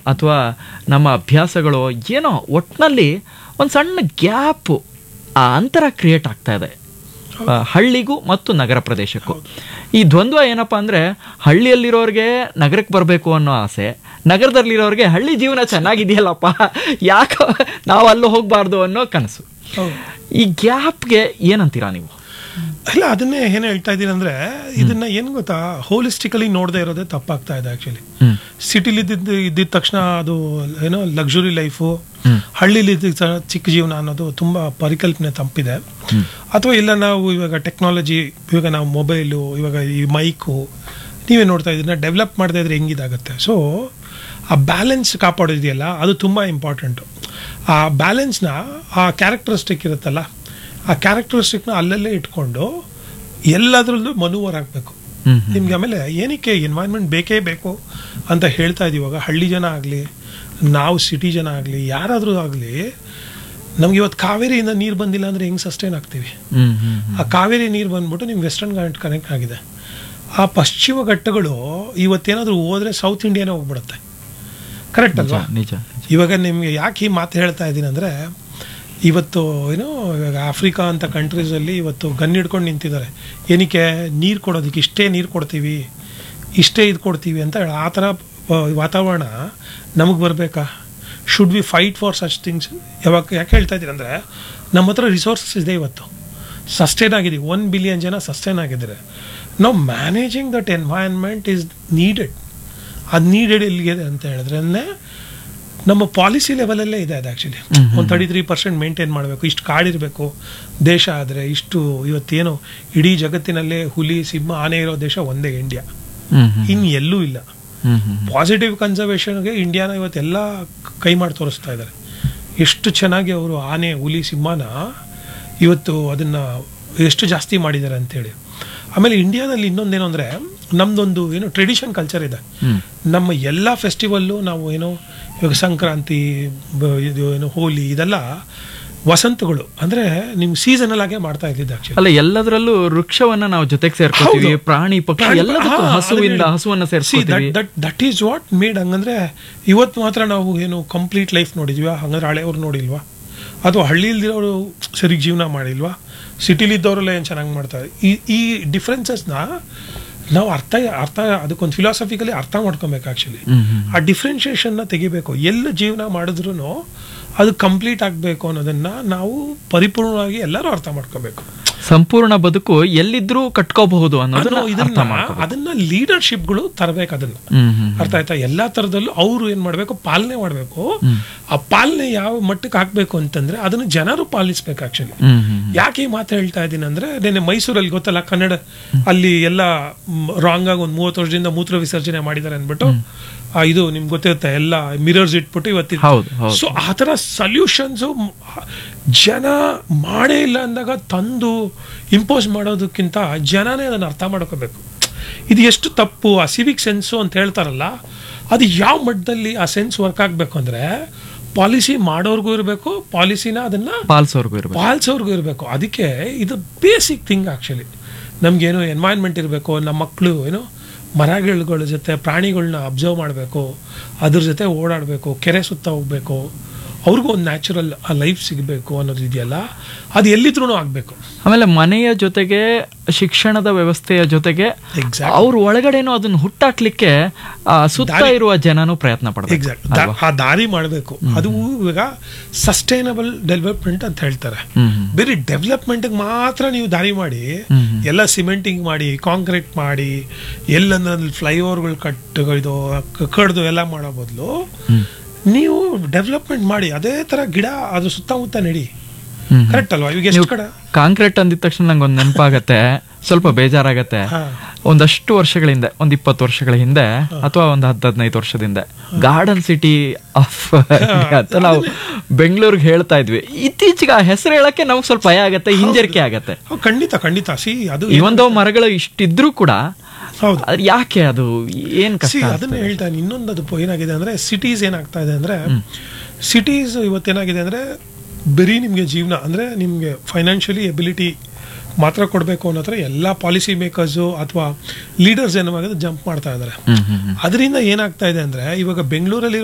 ಅಥವಾ ನಮ್ಮ ಅಭ್ಯಾಸಗಳು ಏನೋ ಒಟ್ಟಿನಲ್ಲಿ ಒಂದು ಸಣ್ಣ ಗ್ಯಾಪು ಆ ಅಂತರ ಕ್ರಿಯೇಟ್ ಆಗ್ತಾ ಇದೆ ಆ, ಹಳ್ಳಿಗೂ ಮತ್ತು ನಗರ ಪ್ರದೇಶಕ್ಕೂ ಈ ದ್ವಂದ್ವ ಏನಪ್ಪ ಅಂದರೆ ಹಳ್ಳಿಯಲ್ಲಿರೋರಿಗೆ ನಗರಕ್ಕೆ ಬರಬೇಕು ಅನ್ನೋ ಆಸೆ ನಗರದಲ್ಲಿರೋರಿಗೆ ಹಳ್ಳಿ ಜೀವನ ಚೆನ್ನಾಗಿದೆಯಲ್ಲಪ್ಪ ಯಾಕೋ ನಾವು ಅಲ್ಲೂ ಹೋಗಬಾರ್ದು ಅನ್ನೋ ಕನಸು ಹೌದು ಈ ಗ್ಯಾಪ್ಗೆ ಏನಂತೀರಾ ನೀವು ಇಲ್ಲ ಅದನ್ನೇ ಏನು ಹೇಳ್ತಾ ಇದ್ದೀನಿ ಅಂದ್ರೆ ಇದನ್ನ ಏನ್ ಗೊತ್ತಾ ಹೋಲಿಸ್ಟಿಕಲಿ ನೋಡದೆ ಇರೋದೇ ತಪ್ಪಾಗ್ತಾ ಇದೆ ಆಕ್ಚುಲಿ ಹ್ಮ್. ಸಿಟಿಲಿ ಇದ್ದಿದ್ದು ಇದ್ದಿದ ತಕ್ಷಣ ಅದು ಏನೋ ಲಕ್ಸುರಿ ಲೈಫು ಹ್ಮ್. ಹಳ್ಳಿಲಿ ಇದ್ದಿದ್ದ ತ- ಚಿಕ್ಕ ಜೀವನ ಅನ್ನೋದು ತುಂಬಾ ಪರಿಕಲ್ಪನೆ ತಪ್ಪಿದೆ ಅಥವಾ ಇಲ್ಲ ನಾವು ಇವಾಗ ಟೆಕ್ನಾಲಜಿ ಇವಾಗ ನಾವು ಮೊಬೈಲು ಇವಾಗ ಈ ಮೈಕು ನೀವೇ ನೋಡ್ತಾ ಇದನ್ನ ಡೆವಲಪ್ ಮಾಡದೇ ಇದ್ರೆ ಹೆಂಗಿದಾಗುತ್ತೆ ಸೊ ಆ ಬ್ಯಾಲೆನ್ಸ್ ಕಾಪಾಡೋದಿದೆಯಲ್ಲ ಅದು ತುಂಬ ಇಂಪಾರ್ಟೆಂಟು ಆ ಬ್ಯಾಲೆನ್ಸ್ನ ಆ ಕ್ಯಾರೆಕ್ಟರಿಸ್ಟಿಕ್ ಇರುತ್ತಲ್ಲ ಆ ಕ್ಯಾರೆಕ್ಟರಿಸ್ಟಿಕ್ನ ಅಲ್ಲಲ್ಲೇ ಇಟ್ಕೊಂಡು ಎಲ್ಲದರಲ್ಲೂ ಮನುವರಾಗಬೇಕು ಹ್ಮ್ ನಿಮ್ಗೆ ಆಮೇಲೆ ಏನಕ್ಕೆ ಎನ್ವೈರ್ಮೆಂಟ್ ಬೇಕೇ ಬೇಕು ಅಂತ ಹೇಳ್ತಾ ಇದೀವಿ ಇವಾಗ ಹಳ್ಳಿ ಜನ ಆಗಲಿ ನಾವು ಸಿಟಿ ಜನ ಆಗಲಿ ಯಾರಾದರೂ ಆಗಲಿ ನಮ್ಗೆ ಇವತ್ತು ಕಾವೇರಿಯಿಂದ ನೀರು ಬಂದಿಲ್ಲ ಅಂದರೆ ಹೆಂಗೆ ಸಸ್ಟೈನ್ ಆಗ್ತೀವಿ ಹ್ಮ್ ಹ್ಮ್ ಹ್ಮ್. ಆ ಕಾವೇರಿ ನೀರು ಬಂದ್ಬಿಟ್ಟು ನಿಮ್ಗೆ ವೆಸ್ಟರ್ನ್ ಘಾಟ್ ಕನೆಕ್ಟ್ ಆಗಿದೆ ಆ ಪಶ್ಚಿಮ ಘಟ್ಟಗಳು ಇವತ್ತೇನಾದರೂ ಹೋದ್ರೆ ಸೌತ್ ಇಂಡಿಯಾನೇ ಹೋಗ್ಬಿಡುತ್ತೆ ಕರೆಕ್ಟ್ ನಿಜ ಅಲ್ವಾ ನಿಜ ಇವಾಗ ನಿಮಗೆ ಯಾಕೆ ಈ ಮಾತು ಹೇಳ್ತಾ ಇದ್ದೀನಿ ಅಂದರೆ ಇವತ್ತು ಏನೋ ಇವಾಗ ಆಫ್ರಿಕಾ ಅಂತ ಕಂಟ್ರೀಸಲ್ಲಿ ಇವತ್ತು ಗನ್ ಹಿಡ್ಕೊಂಡು ನಿಂತಿದ್ದಾರೆ ಏನಕ್ಕೆ ನೀರು ಕೊಡೋದಕ್ಕೆ ಇಷ್ಟೇ ನೀರು ಕೊಡ್ತೀವಿ ಇಷ್ಟೇ ಇದು ಕೊಡ್ತೀವಿ ಅಂತ ಹೇಳಿ ಆ ಥರ ಆ, ವಾತಾವರಣ ನಮಗೆ ಬರಬೇಕಾ should we fight for such things ಯಾವಾಗ ಯಾಕೆ ಹೇಳ್ತಾ ಇದ್ದೀನಿ ಅಂದರೆ ನಮ್ಮ ಹತ್ರ ರಿಸೋರ್ಸಸ್ ಇದೆ ಇವತ್ತು ಸಸ್ಟೈನ್ ಆಗಿದ್ದೀವಿ ಒನ್ ಬಿಲಿಯನ್ ಜನ ಸಸ್ಟೈನ್ ಆಗಿದ್ದಾರೆ ನಾವು managing that environment is needed ಅದು ನೀಡೆಡ್ ಎಲ್ಲಿಗಿದೆ ಅಂತ ಹೇಳಿದ್ರೆ ನಮ್ಮ ಪಾಲಿಸಿ ಲೆವೆಲಲ್ಲೇ ಇದೆ ಅದು ಆ್ಯಕ್ಚುಲಿ ಒಂದು ತರ್ಟಿ ತ್ರೀ ಪರ್ಸೆಂಟ್ ಮೇಂಟೈನ್ ಮಾಡಬೇಕು ಇಷ್ಟು ಕಾಡಿರಬೇಕು ದೇಶ ಆದರೆ ಇಷ್ಟು ಇವತ್ತೇನು ಇಡೀ ಜಗತ್ತಿನಲ್ಲೇ ಹುಲಿ ಸಿಂಹ ಆನೆ ಇರೋ ದೇಶ ಒಂದೇ ಇಂಡಿಯಾ ಹ್ಮ್ ಹ್ಮ್ ಇನ್ನು ಎಲ್ಲೂ ಇಲ್ಲ ಹ್ಮ್ ಹ್ಮ್ ಪಾಸಿಟಿವ್ ಕನ್ಸರ್ವೇಷನ್ಗೆ ಇಂಡಿಯಾನ ಇವತ್ತೆಲ್ಲ ಕೈ ಮಾಡಿ ತೋರಿಸ್ತಾ ಇದ್ದಾರೆ ಎಷ್ಟು ಚೆನ್ನಾಗಿ ಅವರು ಆನೆ ಹುಲಿ ಸಿಂಹನ ಇವತ್ತು ಅದನ್ನು ಎಷ್ಟು ಜಾಸ್ತಿ ಮಾಡಿದ್ದಾರೆ ಅಂತೇಳಿ ಆಮೇಲೆ ಇಂಡಿಯಾದಲ್ಲಿ ಇನ್ನೊಂದೇನು ಅಂದರೆ ನಮ್ಮದೊಂದು ಏನು ಟ್ರೆಡಿಷನ್ ಕಲ್ಚರ್ ಇದೆ ಹ್ಮ್ ನಮ್ಮ ಎಲ್ಲ ಫೆಸ್ಟಿವಲ್ಲು ನಾವು ಏನೋ ಇವಾಗ ಸಂಕ್ರಾಂತಿ ಬ- ಇದು ಏನು ಹೋಲಿ ಇದೆಲ್ಲ ವಸಂತಗಳು ಅಂದರೆ ನಿಮ್ಗೆ ಸೀಸನಲ್ ಆಗೇ ಮಾಡ್ತಾ ಇದ್ದಿದ್ದು ಆಕ್ಚುಲಿ ಅಲ್ಲ ಎಲ್ಲದರಲ್ಲೂ ವೃಕ್ಷವನ್ನ ನಾವು ಜೊತೆಗೆ ಸೇರ್ಕೊತೀವಿ ಹೌದು. ಪ್ರಾಣಿ ಪಕ್ಷಿ ಎಲ್ಲದಕ್ಕೂ ಹಸುವಿಂದ ಹಸುವನ್ನ ಸೇರ್ಸ್ಕೊತೀವಿ that that is what made ಹಂಗಂದ್ರೆ ಇವತ್ತು ಮಾತ್ರ ನಾವು ಏನು ಕಂಪ್ಲೀಟ್ ಲೈಫ್ ನೋಡಿದ್ವಿ ಹಂಗಂದ್ರೆ ಹಳೆಯವ್ರು ನೋಡಿಲ್ವಾ ಅಥವಾ ಹಳ್ಳಿಲಿರೋರು ಸರಿ ಜೀವನ ಮಾಡಿಲ್ವಾ ಸಿಟಿಲಿದ್ದವರೆಲ್ಲ ಏನು ಚೆನ್ನಾಗಿ ಮಾಡ್ತಾರೆ ಈ ಈ ಡಿಫ್ರೆನ್ಸಸ್ನ ನಾವು ಅರ್ಥ ಅರ್ಥ ಅದಕ್ಕೊಂದು ಫಿಲಾಸಫಿಕಲಿ ಅರ್ಥ ಮಾಡ್ಕೊಬೇಕು ಆ್ಯಕ್ಚುಲಿ ಹ್ಮ್ ಹ್ಮ್ ಆ ಡಿಫ್ರೆನ್ಷಿಯೇಷನ್ನ ತೆಗಿಬೇಕು ಎಲ್ಲ ಜೀವನ ಮಾಡಿದ್ರು ಅದು ಕಂಪ್ಲೀಟ್ ಆಗಬೇಕು ಅನ್ನೋದನ್ನ ನಾವು ಪರಿಪೂರ್ಣವಾಗಿ ಎಲ್ಲರೂ ಅರ್ಥ ಮಾಡ್ಕೋಬೇಕು ಸಂಪೂರ್ಣ ಬದುಕು ಎಲ್ಲಿದ್ರೂ ಕಟ್ಕೋಬಹುದು ಅನ್ನೋದನ್ನ ಅನ್ನೋ ಅರ್ಥ ಇದನ್ನ ಮಾಡ್ಕೋಬೇಕು. ಅದನ್ನ ಲೀಡರ್ಶಿಪ್ಗಳು ತರಬೇಕು ಅದನ್ನ ಹ್ಮ್ ಹ್ಮ್ ಅರ್ಥ ಆಯ್ತಾ ಎಲ್ಲಾ ತರದಲ್ಲೂ ಅವರು ಏನ್ ಮಾಡ್ಬೇಕು ಪಾಲನೆ ಮಾಡ್ಬೇಕು ಆ ಪಾಲನೆ ಯಾವ ಮಟ್ಟಕ್ಕೆ ಹಾಕ್ಬೇಕು ಅಂತಂದ್ರೆ ಅದನ್ನ ಜನರು ಪಾಲಿಸ್ಬೇಕು ಆಕ್ಚುಲಿ ಹ್ಮ್ ಹ್ಮ್ ಯಾಕೆ ಈ ಮಾತು ಹೇಳ್ತಾ ಇದ್ದೀನಿ ಅಂದ್ರೆ ನೆನ್ನೆ ಮೈಸೂರಲ್ಲಿ ಗೊತ್ತಲ್ಲ ಕನ್ನಡ ಅಲ್ಲಿ ಎಲ್ಲ ರಾಂಗ್ ಆಗಿ ಒಂದು ಮೂವತ್ತು ವರ್ಷದಿಂದ ಮೂತ್ರ ವಿಸರ್ಜನೆ ಮಾಡಿದ್ದಾರೆ ಅಂದ್ಬಿಟ್ಟು ಆ, ಇದು ನಿಮ್ಗೆ ಗೊತ್ತಿರುತ್ತೆ ಎಲ್ಲ ಮಿರರ್ಸ್ ಇಟ್ಬಿಟ್ಟು ಇವತ್ತಿನ ಹೌದು ಹೌದು ಸೊ ಆ ಥರ ಸೊಲ್ಯೂಷನ್ಸು ಜನ ಮಾಡೇ ಇಲ್ಲ ಅಂದಾಗ ತಂದು ಇಂಪೋಸ್ ಮಾಡೋದಕ್ಕಿಂತ ಜನನೇ ಅದನ್ನು ಅರ್ಥ ಮಾಡ್ಕೋಬೇಕು ಇದು ಎಷ್ಟು ತಪ್ಪು ಆ ಸಿವಿಕ್ ಸೆನ್ಸು ಅಂತ ಹೇಳ್ತಾರಲ್ಲ ಅದು ಯಾವ ಮಟ್ಟದಲ್ಲಿ ಆ ಸೆನ್ಸ್ ವರ್ಕ್ ಆಗಬೇಕು ಅಂದರೆ ಪಾಲಿಸಿ ಮಾಡೋರ್ಗೂ ಇರಬೇಕು ಪಾಲಿಸಿನ ಅದನ್ನು ಪಾಲ್ಸೋರ್ಗು ಇರ್ಬೇಕು ಪಾಲಿಸೋರ್ಗೂ ಇರಬೇಕು ಅದಕ್ಕೆ ಇದು ಬೇಸಿಕ್ ಥಿಂಗ್ ಆ್ಯಕ್ಚುಲಿ ನಮಗೇನು ಎನ್ವೈರ್ನ್ಮೆಂಟ್ ಇರಬೇಕು ನಮ್ಮ ಮಕ್ಕಳು ಏನು ಮರಗಳ ಜೊತೆ ಪ್ರಾಣಿಗಳನ್ನ ಅಬ್ಸರ್ವ್ ಮಾಡಬೇಕು ಅದ್ರ ಜೊತೆ ಓಡಾಡಬೇಕು ಕೆರೆ ಸುತ್ತ ಹೋಗ್ಬೇಕು ಅವ್ರಿಗೂ ಒಂದು ನ್ಯಾಚುರಲ್ ಆ ಲೈಫ್ ಸಿಗಬೇಕು ಅನ್ನೋದು ಇದೆಯಲ್ಲ ಅದು ಎಲ್ಲಿದ್ರೂ ಆಗಬೇಕು ಆಮೇಲೆ ಮನೆಯ ಜೊತೆಗೆ ಶಿಕ್ಷಣದ ವ್ಯವಸ್ಥೆಯ ಜೊತೆಗೆ ಎಕ್ಸಾಕ್ಟ್ ಅವ್ರ ಒಳಗಡೆನೂ ಅದನ್ನ ಹುಟ್ಟಾಕ್ಲಿಕ್ಕೆ ಆ, ಸುತ್ತ ಇರುವ ಜನನು ಪ್ರಯತ್ನ ಪಡ್ಬೇಕು ಎಕ್ಸಾಕ್ಟ್ ಆ ದಾರಿ ಮಾಡಬೇಕು ಅದು ಇವಾಗ ಸಸ್ಟೈನಬಲ್ ಡೆವಲಪ್ಮೆಂಟ್ ಅಂತ ಹೇಳ್ತಾರೆ ಹ್ಮ್ ಹ್ಮ್ ಬರೀ ಡೆವಲಪ್ಮೆಂಟ್ಗೆ ಮಾತ್ರ ನೀವು ದಾರಿ ಮಾಡಿ ಎಲ್ಲ ಸಿಮೆಂಟಿಂಗ್ ಮಾಡಿ ಕಾಂಕ್ರೀಟ್ ಮಾಡಿ ಎಲ್ಲಂದ್ರೆ ಫ್ಲೈಓವರ್ಗಳು ಕಟ್ಟು ಇದು ಕ- ಕಡ್ದು ಎಲ್ಲ ಮಾಡೋ ಬದಲು ನೀವು ಡೆವಲಪ್ಮೆಂಟ್ ಮಾಡಿ ಅದೇ ತರ ಗಿಡ ಅದ್ರ ಸುತ್ತಮುತ್ತ ನಡಿ ಹ್ಮ್. ಕರೆಕ್ಟ್ ಅಲ್ವಾ ಇವಾಗ ಎಷ್ಟು ಕಡೆ ಕಾಂಕ್ರೀಟ್ ಅಂದಿದ ತಕ್ಷಣ ನಂಗೆ ಒಂದು ನೆನಪಾಗತ್ತೆ ಸ್ವಲ್ಪ ಬೇಜಾರಾಗತ್ತೆ ಹಾ. ಒಂದಷ್ಟು ವರ್ಷಗಳ ಹಿಂದೆ ಒಂದ್ ಇಪ್ಪತ್ತು ವರ್ಷಗಳ ಹಿಂದೆ ಅಥವಾ ಒಂದು ಹತ್ತು ಹದಿನೈದು ವರ್ಷದ ಹಿಂದೆ ಗಾರ್ಡನ್ ಸಿಟಿ ಆಫ್ ಅಂತ ನಾವು ಬೆಂಗಳೂರಿಗೆ ಹೇಳ್ತಾ ಇದ್ವಿ ಇತ್ತೀಚೆಗೆ ಆ ಹೆಸರು ಹೇಳಕ್ಕೆ ನಮ್ಗೆ ಸ್ವಲ್ಪ ಭಯ ಆಗತ್ತೆ ಹಿಂಜರಿಕೆ ಆಗತ್ತೆ ಹೌದು, ಖಂಡಿತ ಖಂಡಿತ ಸಿ ಅದು ಇವೊಂದು ಮರಗಳು ಇಷ್ಟಿದ್ರೂ ಕೂಡ ಹೌದು ಅದ್ ಯಾಕೆ ಅದು ಏನ್ ಕಷ್ಟ ಸಿ ಅದನ್ನ ಹೇಳ್ತಾನೆ ಇನ್ನೊಂದು ಅದು ಏನಾಗಿದೆ ಅಂದ್ರೆ ಸಿಟೀಸ್ ಏನಾಗ್ತಾ ಇದೆ ಅಂದ್ರೆ ಸಿಟೀಸ್ ಇವತ್ತೇನಾಗಿದೆ ಅಂದ್ರೆ ಬರೀ ನಿಮಗೆ ಜೀವನ ಅಂದ್ರೆ ನಿಮಗೆ ಫೈನಾನ್ಷಿಯಲಿ ಎಬಿಲಿಟಿ ಮಾತ್ರ ಕೊಡಬೇಕು ಅನ್ನೋ ಥರ ಎಲ್ಲ ಪಾಲಿಸಿ ಮೇಕರ್ಸು ಅಥವಾ ಲೀಡರ್ಸ್ ಏನಾಗಿದೆ ಜಂಪ್ ಮಾಡ್ತಾ ಇದ್ದಾರೆ ಹ್ಮ್ ಹ್ಮ್ ಹ್ಮ್ ಅದರಿಂದ ಏನಾಗ್ತಾ ಇದೆ ಅಂದ್ರೆ ಇವಾಗ ಬೆಂಗಳೂರಲ್ಲಿ